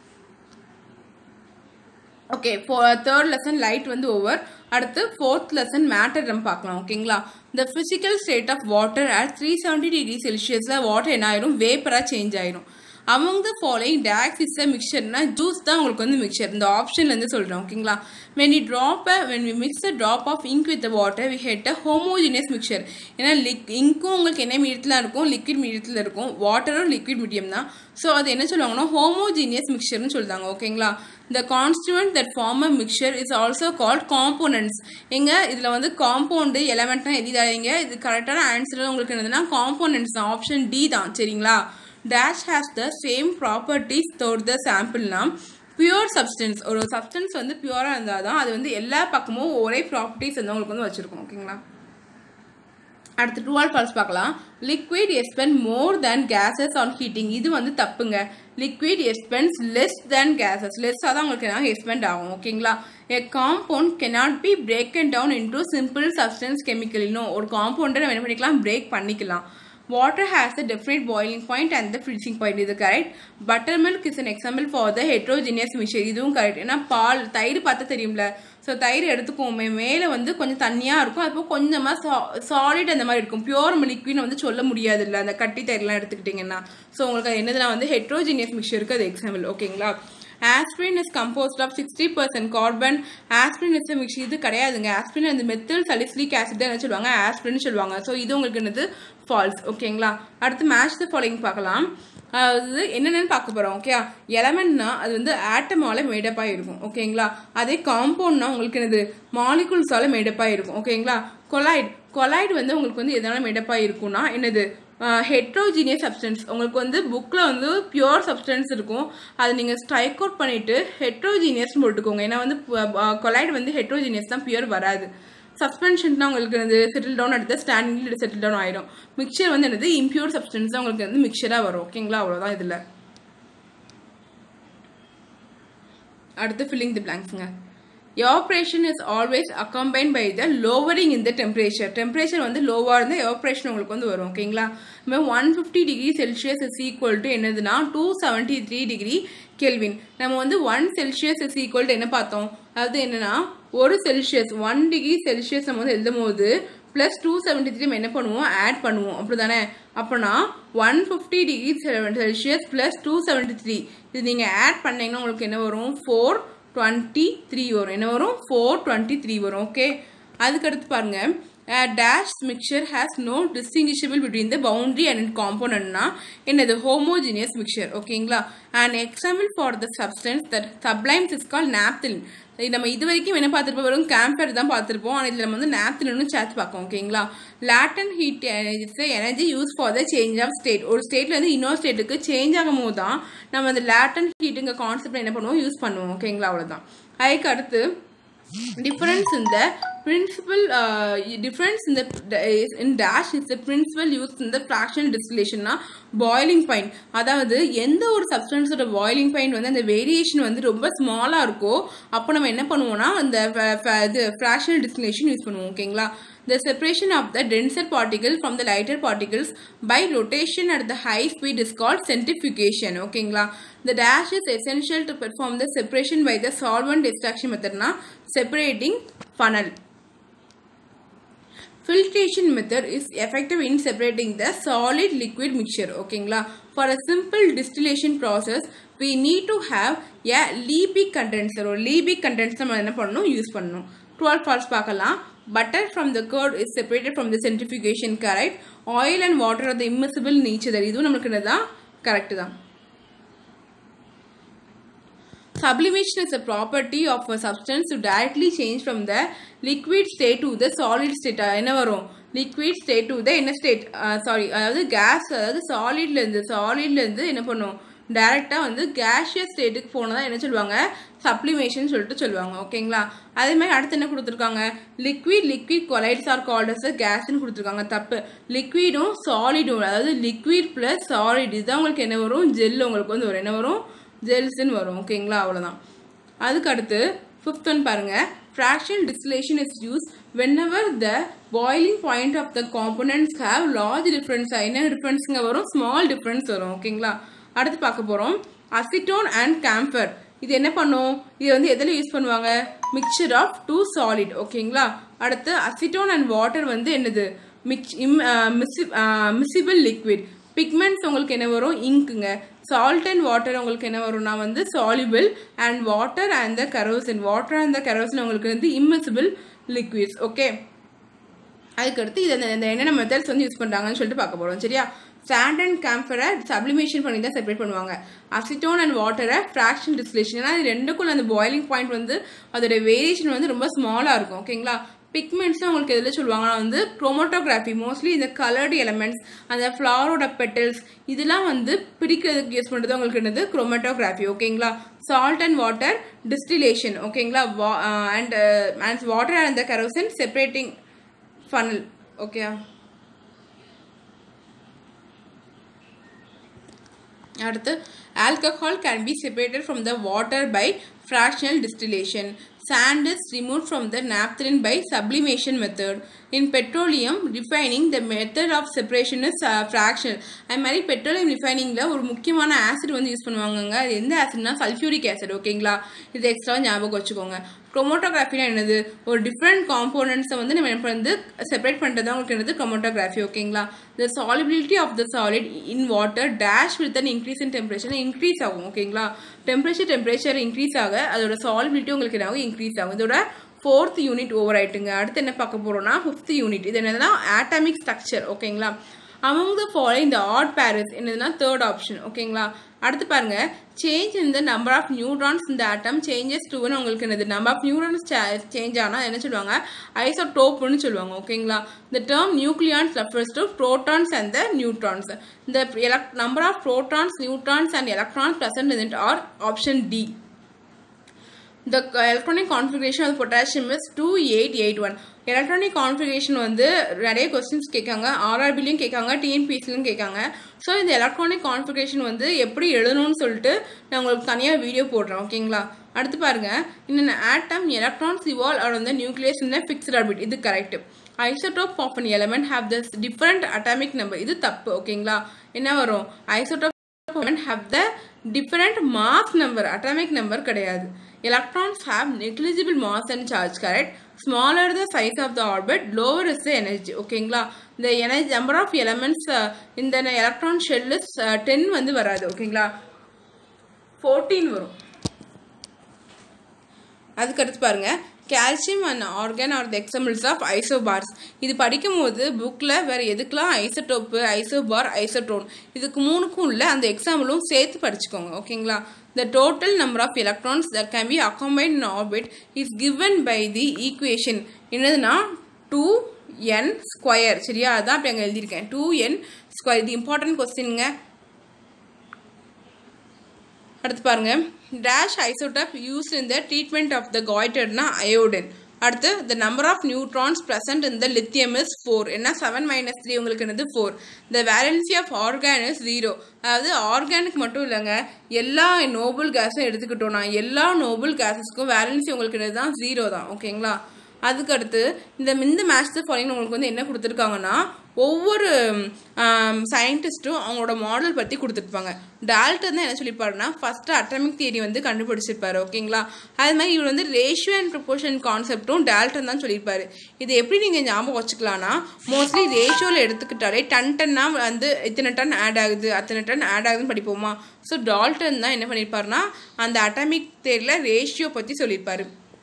ஓகே ஃபோ தேர்ட் லெசன் லைட் வந்து ஓவர் அடுத்து ஃபோர்த் லெசன் மேட்டர் நம்ம பார்க்கலாம் ஓகேங்களா இந்த physical state of water at three seventy degree செல்சியஸில் வாட்டர் என்ன ஆயிரும் வேப்பராக சேஞ்ச் ஆயிரும் among the following takes is a மிக்சர்னா ஜூஸ் தான் உங்களுக்கு வந்து மிக்சர் இந்த ஆப்ஷன்லேருந்து சொல்கிறேன் ஓகேங்களா when you drop when we mix a drop of ink with water we had a homogeneous mixture ஏன்னா லிக் இங்க்கும் உங்களுக்கு என்ன மீடியத்தில் இருக்கும் லிக்விட் மீடியத்தில் இருக்கும் வாட்டரும் லிக்விட் மீடியம் தான் ஸோ அது என்ன சொல்லுவாங்கன்னா ஹோமோஜீனியஸ் மிக்சர்னு சொல்லுவாங்க ஓகேங்களா the constituent that form a mixture is also called components எங்க இதில் வந்து காம்பவுண்டு எலமெண்ட்னா எழுதிடாதீங்க இது கரெக்டான ஆன்சர் உங்களுக்கு என்னதுன்னா காம்போனன்ட்ஸ் தான் ஆப்ஷன் டி தான் சரிங்களா dash has the same properties தோட் த சாம்பிள்னா பியூர் சப்ஸ்டன்ஸ் ஒரு சப்ஸ்டன்ஸ் வந்து பியூராக இருந்தால் தான் அது வந்து எல்லா பக்கமும் ஒரே ப்ராப்பர்ட்டிஸ் வந்து உங்களுக்கு வந்து வச்சுருக்கோம் ஓகேங்களா அடுத்து ட்ரூ ஆல் ஃபால்ஸ் பார்க்கலாம் liquid expand more than gases on heating இது வந்து தப்புங்க liquid expands less than gases லெஸ்ஸாக தான் உங்களுக்கு என்ன எஸ்பெண்ட் ஆகும் ஓகேங்களா a compound cannot be broken down into simple substance chemical இன்னும் ஒரு காம்பவுண்டை நம்ம என்ன பண்ணிக்கலாம் பிரேக் பண்ணிக்கலாம் water has a definite boiling point and the freezing point இது correct buttermilk is an example for the heterogeneous mixture இதுவும் கரெக்ட் ஏன்னா பால் தயிர் பார்த்தா தெரியும்ல ஸோ தயிர் எடுத்துக்கோமே மேலே வந்து கொஞ்சம் தண்ணியாக இருக்கும் அப்போ கொஞ்சமாக சா சாலிட் அந்த மாதிரி இருக்கும் பியூர் லிக்வின்னு வந்து சொல்ல முடியாது இல்லை அந்த கட்டி தயிர்லாம் எடுத்துக்கிட்டிங்கன்னா ஸோ உங்களுக்கு அது என்னதுன்னா வந்து ஹெட்ரோஜினியஸ் மிக்சருக்கு அது எக்ஸாம்பிள் ஓகேங்களா aspirin is composed of sixty percent carbon aspirin is mix இது கிடையாதுங்க ஆஸ்பிரின் அந்த மெத்தில் சலிசிலிக் ஆசிட் தான் என்ன சொல்லுவாங்க ஆஸ்பிரின் சொல்லுவாங்க ஸோ இது உங்களுக்கு என்னது ஃபால்ஸ் ஓகேங்களா அடுத்து மேட்ச் த ஃபாலோயிங் பார்க்கலாம் அது என்னென்னு பார்க்க போகிறோம் ஓகே எலமெண்ட்னா அது வந்து ஆட்டமால மேடப்பாக இருக்கும் ஓகேங்களா அதே காம்பவுண்ட்னா உங்களுக்கு என்னது மாலிகுல்ஸால மேடப்பாக இருக்கும் ஓகேங்களா கொலாய்டு கொலாய்டு வந்து உங்களுக்கு வந்து எதனால மேடப்பாக இருக்கும்னா என்னது ஹெட்ரோஜீனியஸ் சப்ஸ்டன்ஸ் உங்களுக்கு வந்து புக்கில் வந்து பியூர் சப்ஸ்டன்ஸ் இருக்கும் அதை நீங்கள் ஸ்ட்ரைக் அவுட் பண்ணிவிட்டு ஹெட்ரோஜீனியஸ் போட்டுக்கோங்க ஏன்னா வந்து கொலாய்டு வந்து ஹெட்ரோஜீனியஸ் தான் பியூர் வராது சஸ்பென்ஷன் தான் உங்களுக்கு வந்து செட்டில் டவுன் எடுத்து ஸ்டாண்டிங் செட்டில் டவுன் ஆயிடும் மிக்சர் வந்து என்னது இம்பியூர் சப்ஸ்டன்ஸ் தான் உங்களுக்கு வந்து மிக்சராக வரும் ஓகேங்களா அவ்வளோதான் இதில் அடுத்து ஃபில்லிங் தி பிளாங்க்ஸுங்க evaporation is always accompanied by the lowering in the temperature temperature வந்து லோவாக இருந்தால் எவாப்ரேஷன் உங்களுக்கு வந்து வரும் ஓகேங்களா இப்போ one fifty degree Celsius is equal to என்னதுன்னா two seventy three degree Kelvin நம்ம வந்து one Celsius is equal to என்ன பார்த்தோம் அதாவது என்னன்னா ஒரு செல்சியஸ் ஒன் டிகிரி செல்சியஸ் நம்ம வந்து எழுதும் போது ப்ளஸ் டூ செவன்ட்டி த்ரீ நம்ம என்ன பண்ணுவோம் ஆட் பண்ணுவோம் அப்படி தானே அப்போனா one fifty degree Celsius plus two seventy three இது நீங்கள் ஆட் பண்ணீங்கன்னா உங்களுக்கு என்ன வரும் ஃபோர் டுவெண்ட்டி த்ரீ வரும் என்ன வரும் ஃபோர் டுவெண்ட்டி த்ரீ வரும் ஓகே அதுக்கடுத்து பாருங்க dash mixture has no distinguishable between the boundary and காம்போனன்ட்னா என்னது ஹோமோஜினியஸ் மிக்சர் ஓகேங்களா and example for the substance that sublimes is call naphthalene நம்ம இது வரைக்கும் என்ன பார்த்துருப்போம் வெறும் கேம்பர் தான் பார்த்துருப்போம் ஆனால் இதில் நம்ம வந்து நாப்திலினும் சேர்த்து பார்ப்போம் ஓகேங்களா latent heat its energy use for the change of state ஒரு ஸ்டேட்லேருந்து இன்னொரு ஸ்டேட்டுக்கு சேஞ்ச் ஆகும் போது தான் நம்ம அந்த லேட்டன் ஹீட்டுங்க கான்செப்ட் என்ன பண்ணுவோம் யூஸ் பண்ணுவோம் ஓகேங்களா அவ்வளோதான் அதுக்கு அடுத்து difference in the principle uh, difference in the is in dash is the principle used in the fractional distillation னா பாய்லிங் பாயிண்ட் அதாவது எந்த ஒரு சப்ஸ்டன்ஸோட பாய்லிங் பாயிண்ட் வந்து அந்த வேரியேஷன் வந்து ரொம்ப ஸ்மாலாக இருக்கோ அப்போ நம்ம என்ன பண்ணுவோம்னா அந்த இது ஃப்ராக்ஷனல் டிஸ்டிலேஷன் யூஸ் பண்ணுவோம் ஓகேங்களா the separation of the denser particles from the lighter particles by rotation at the high speed is called centrifugation ஓகேங்களா the dash is essential to perform the separation by the solvent extraction method னா separating funnel filtration method is effective in separating the solid liquid mixture ஓகேங்களா for a simple distillation process we need to have a Liebig condenser ஒரு Liebig condenser நம்ம என்ன பண்ணணும் use பண்ணணும் 12 falls பார்க்கலாம் butter from the curd is separated from the centrifugation correct oil and water are the immiscible nature இதுவும் நமக்கு என்னதான் correct தான் Sublimation is a property of a substance to directly change from the liquid state to the solid state என்ன வரும் liquid state to the என்ன state sorry அதாவது gas அதாவது சாலிட்ல இருந்து சாலிட்ல இருந்து என்ன பண்ணும் டைரெக்டாக வந்து கேஷியஸ் ஸ்டேட்டுக்கு போனதான் என்ன சொல்லுவாங்க சப்ளிமேஷன் சொல்லிட்டு சொல்லுவாங்க ஓகேங்களா அதே மாதிரி அடுத்து என்ன கொடுத்துருக்காங்க லிக்விட் லிக்விட் கொலைட்ஸ் ஆர் கால்டஸ் கேஸ்ன்னு கொடுத்துருக்காங்க தப்பு லிக்விடும் சாலிடும் அதாவது லிக்விட் ப்ளஸ் சாலிட் இதுதான் உங்களுக்கு என்ன வரும் ஜெல் உங்களுக்கு வந்து வரும் என்ன வரும் ஜெல்ஸ்ன்னு வரும் ஓகேங்களா அவ்வளோதான் அதுக்கு அடுத்து ஃபிஃப்த் ஒன் பாருங்க fractional distillation is used whenever the boiling point of the components have large difference என்ன டிஃப்ரென்ஸுங்க வரும் ஸ்மால் டிஃப்ரென்ஸ் வரும் ஓகேங்களா அடுத்து பார்க்க போகிறோம் அசிட்டோன் அண்ட் கேம்பர் இது என்ன பண்ணும் இது வந்து எதில் யூஸ் பண்ணுவாங்க மிக்சர் ஆஃப் டூ சாலிட் ஓகேங்களா அடுத்து அசிட்டோன் அண்ட் வாட்டர் வந்து என்னது mix immiscible liquid pigments உங்களுக்கு என்ன வரும் இங்க்குங்க சால்ட் அண்ட் வாட்டர் உங்களுக்கு என்ன வரும்னா வந்து soluble and water and the kerosene water and the kerosene உங்களுக்கு வந்து இம்மிசிபிள் லிக்விட்ஸ் ஓகே அதுக்கடுத்து இதை இந்த என்னென்ன மெத்தட்ஸ் வந்து யூஸ் பண்ணுறாங்கன்னு சொல்லிட்டு பார்க்க போகிறோம் சரியா சாண்ட் அண்ட் கேம்பரை சப்ளிமேஷன் பண்ணி தான் செப்பரேட் பண்ணுவாங்க அசிட்டோன் அண்ட் வாட்டரை ஃப்ராக்ஷன் டிஸ்லேஷன் ஏன்னா இது ரெண்டுக்குள்ள அந்த பாயிலிங் பாயிண்ட் வந்து அதோட வேரியேஷன் வந்து ரொம்ப ஸ்மாலாக இருக்கும் ஓகேங்களா பிக்மெண்ட்ஸ் உங்களுக்கு எதில் சொல்லுவாங்கன்னா வந்து குரோமோட்டோகிராஃபி மோஸ்ட்லி இந்த கலர்டு எலமெண்ட்ஸ் அந்த ஃப்ளவரோட பெட்டல்ஸ் இதெல்லாம் வந்து பிரிக்கிறதுக்கு யூஸ் பண்ணுறது உங்களுக்கு என்னது குரோமோட்டோகிராஃபி ஓகேங்களா சால்ட் அண்ட் வாட்டர் டிஸ்டிலேஷன் ஓகேங்களா and and water and the kerosene separating funnel okay அடுத்து alcohol can be separated from the water by fractional distillation. Sand is removed from the naphthalene by sublimation method. In petroleum refining, the method of separation is uh, fractional. அது மாதிரி petroleum ரிஃபைனிங்கில் ஒரு முக்கியமான acid வந்து use பண்ணுவாங்கங்க அது எந்த ஆசிட்னா sulphuric acid ஓகேங்களா இது extra ஞாபகம் வச்சுக்கோங்க குரோமோட்டோகிராஃபினா என்னது ஒரு டிஃப்ரெண்ட் காம்போனன்ட்ஸை வந்து நம்ம என்ன வந்து செப்பரேட் பண்ணுறது உங்களுக்கு என்னது குரோமோட்டோகிராஃபி ஓகேங்களா the solubility of the solid in water dash with an increase in temperature increase ஆகும் ஓகேங்களா டெம்பரேச்சர் டெம்பரேச்சர் இன்க்ரீஸ் ஆக அதோட சாலிபிலிட்டி உங்களுக்கு என்ன ஆகும் இன்க்ரீஸ் ஆகும் இதோட ஃபோர்த் யூனிட் ஓவர் ஆயிட்டுங்க அடுத்து என்ன பார்க்க போறோம்னா ஃபிஃப்த் யூனிட் இது என்னதுன்னா ஆட்டமிக் ஸ்ட்ரக்சர் ஓகேங்களா among the following the odd pairs என்னதுன்னா தேர்ட் ஆப்ஷன் ஓகேங்களா அடுத்து பாருங்க change in the number of neutrons in the atom changes to ன்னு உங்களுக்கு என்னது number of neutrons சேஞ்ச் ஆனால் என்ன சொல்லுவாங்க ஐசோடோப்னு சொல்லுவாங்க ஓகேங்களா the term nucleons refers to protons and the neutrons the elect- number of protons neutrons and electrons present in it are option D the electronic configuration of potassium is 2881 electronic configuration வந்து நிறைய questions கேட்காங்க ஆர்ஆர்பிலையும் கேட்காங்க டிஎன்பிஎஸ்லையும் கேட்காங்க so இந்த electronic configuration வந்து எப்படி எழுதணும்னு சொல்லிட்டு நான் உங்களுக்கு தனியாக வீடியோ போடுறேன் ஓகேங்களா அடுத்து பாருங்க இன்னொன்று ஆட்டம் எலக்ட்ரான்ஸ் இவால்வ் ஆர் வந்து நியூக்ளியஸ் இந்த ஃபிக்ஸ்ட் ஆர்பிட் இது correct isotope of an element have the different atomic number இது தப்பு ஓகேங்களா என்ன வரும் isotope have the different mass number atomic number கிடையாது electrons have negligible mass and charge correct smaller the size of the orbit lower is the energy ஓகேங்களா the energy number of elements uh, in the electron shell is uh, 10 வந்து வராது ஓகேங்களா 14 வரும் அதுக்கு அடுத்து பாருங்க calcium and argon are the examples of isobars இது படிக்கும்போது புக்கில் வேறு எதுக்கெல்லாம் ஐசோடோப்பு ஐசோபார் ஐசோட்ரோன் இதுக்கு மூணுக்கும் உள்ள அந்த எக்ஸாம்பிளும் சேர்த்து படிச்சுக்கோங்க ஓகேங்களா the total number of electrons that can be accommodated in orbit is given by the equation என்னதுன்னா டூ என் ஸ்கொயர் சரியா அதான் அப்படி அங்கே எழுதியிருக்கேன் டூ என் ஸ்கொயர் இது இம்பார்ட்டன்ட் கொஸ்டின்ங்க அடுத்து பாருங்க dash isotope use in the treatment of the காய்டர்னா அயோடின் அடுத்து the number of neutrons present in the lithium is four என்ன செவன் மைனஸ் த்ரீ உங்களுக்கு என்னது four the valency of argon is zero அதாவது ஆர்கானிக் மட்டும் இல்லைங்க எல்லா நோபல் கேஸும் எடுத்துக்கிட்டோம்னா எல்லா நோபல் கேஸஸ்க்கும் வேலன்சி உங்களுக்கு என்னது தான் ஜீரோ தான் ஓகேங்களா அதுக்கு அடுத்து இந்த இந்த மேட்ச் ஃபாலோயிங் உங்களுக்கு வந்து என்ன கொடுத்துருக்காங்கன்னா ஒவ்வொரு சயின்டிஸ்ட்டும் அவங்களோட மாடல் பற்றி கொடுத்துருப்பாங்க டால்டன் தான் என்ன சொல்லியிருப்பாருன்னா ஃபஸ்ட்டு அட்டமிக் தியரி வந்து கண்டுபிடிச்சிருப்பாரு ஓகேங்களா அது மாதிரி இவர் வந்து ரேஷியோ அண்ட் ப்ரொபோர்ஷன் கான்செப்ட்டும் டால்டன் தான் சொல்லியிருப்பாரு இது எப்படி நீங்கள் ஞாபகம் வச்சுக்கலாம்னா மோஸ்ட்லி ரேஷியோவில் எடுத்துக்கிட்டாலே டன் டன்னா வந்து இத்தனை டன் ஆட் ஆகுது அத்தனை டன் ஆட் ஆகுதுன்னு படிப்போமா ஸோ டால்டன் தான் என்ன பண்ணியிருப்பாருன்னா அந்த அட்டமிக் தேரியில் ரேஷியோ பற்றி சொல்லியிருப்பாரு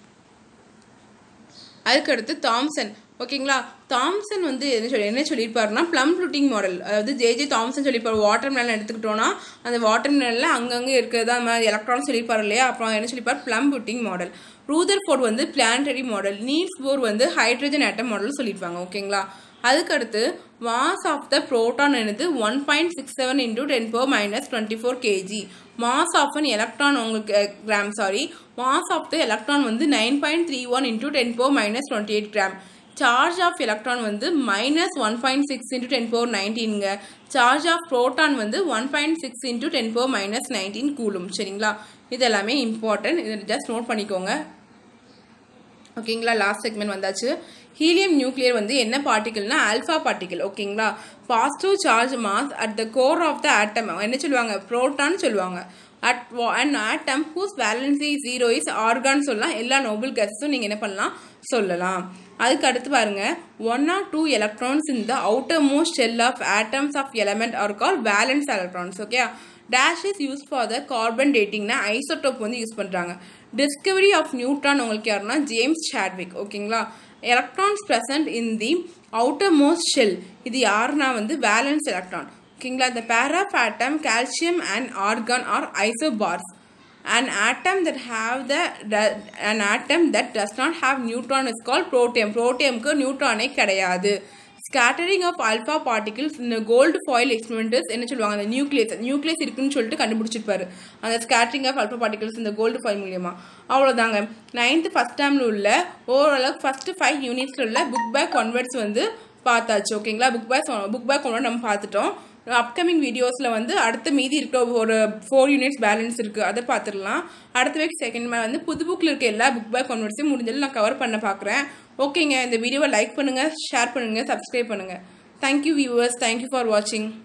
அதுக்கடுத்து தாம்சன் ஓகேங்களா தாம்சன் வந்து என்ன சொல்லி என்ன சொல்லியிருப்பாருன்னா ப்ளம் ஃப்ளூட்டிங் மாடல் அதாவது ஜே ஜே தாம்சன் சொல்லியிருப்பாரு வாட்டர் மேலன் எடுத்துக்கிட்டோன்னா அந்த வாட்டர் மேலில் அங்கங்கே இருக்கிறதா மாதிரி எலக்ட்ரான் சொல்லியிருப்பாரு இல்லையா அப்புறம் என்ன சொல்லியிருப்பார் plum pudding model Rutherford வந்து பிளானட்டரி மாடல் நீல்ஸ் போர் வந்து ஹைட்ரஜன் ஆட்டம் மாடல் சொல்லியிருப்பாங்க ஓகேங்களா அதுக்கடுத்து மாஸ் ஆஃப் த ப்ரோட்டான் என்னது one point six seven into ten four minus twenty four KG mass of an electron உங்களுக்கு gram sorry mass of the electron வந்து nine point three one into ten four minus twenty eight gram charge of electron வந்து minus one point six into ten four நைன்டீனுங்க charge of proton வந்து one point six into ten four minus nineteen coulomb சரிங்களா இது எல்லாமே important இதை just note பண்ணிக்கோங்க ஓகேங்களா last segment வந்தாச்சு ஹீலியம் நியூக்ளியர் வந்து என்ன பார்ட்டிகல்னா ஆல்ஃபா பார்ட்டிகல் ஓகேங்களா positive charge mass at the core of the atom என்ன சொல்லுவாங்க ப்ரோட்டான் சொல்லுவாங்க at and atom whose valency zero is argon சொல்லலாம் எல்லா நோபல் கேஸஸும் நீங்கள் என்ன பண்ணலாம் சொல்லலாம் அதுக்கு அடுத்து பாருங்க one or two electrons in the outermost shell of atoms of element are call valence electrons okay dash is use for the carbon டேட்டிங்னா ஐசோட்டோப் வந்து யூஸ் பண்ணுறாங்க டிஸ்கவரி ஆஃப் நியூட்ரான் உங்களுக்கு யாருன்னா ஜேம்ஸ் சாட்விக் ஓகேங்களா electrons present in the outermost shell இது யாருன்னா வந்து valence electron ஓகேங்களா the pair of atom calcium and argon are isobars an atom that have the an atom that does not have neutron is called protium protiumக்கு நியூட்ரானே கிடையாது scattering of alpha particles இந்த gold foil experimenters என்ன சொல்லுவாங்க அந்த nucleus nucleus இருக்குன்னு சொல்லிட்டு கண்டுபிடிச்சிருப்பாரு அந்த ஸ்கேட்டரிங் ஆஃப் அல்ஃபா பார்ட்டிகிள்ஸ் இந்த கோல்டு ஃபாயில் மூலியமா அவ்வளோதாங்க நைன்த்து ஃபஸ்ட் டேமில் உள்ள ஓரளவுக்கு ஃபஸ்ட்டு ஃபைவ் யூனிட்ஸில் உள்ள புக் பேக் கன்வெர்ட்ஸ் வந்து பார்த்தாச்சு ஓகேங்களா book back book back convert நம்ம பார்த்துட்டோம் அப்கமிங் வீடியோஸில் வந்து அடுத்த மீதி இருக்க ஒரு ஃபோர் யூனிட்ஸ் பேலன்ஸ் இருக்குது அதை பார்த்துடலாம் அடுத்த வீக் செகண்ட் மேலே வந்து புது புக்கில் இருக்க எல்லா புக் பேக் கன்வெர்ட்ஸையும் முடிஞ்சது நான் கவர் பண்ண பார்க்குறேன் ஓகேங்க இந்த வீடியோவை லைக் பண்ணுங்கள் ஷேர் பண்ணுங்கள் சப்ஸ்கிரைப் பண்ணுங்கள் தேங்க்யூ வியூவர்ஸ் தேங்க்யூ ஃபார் வாட்சிங்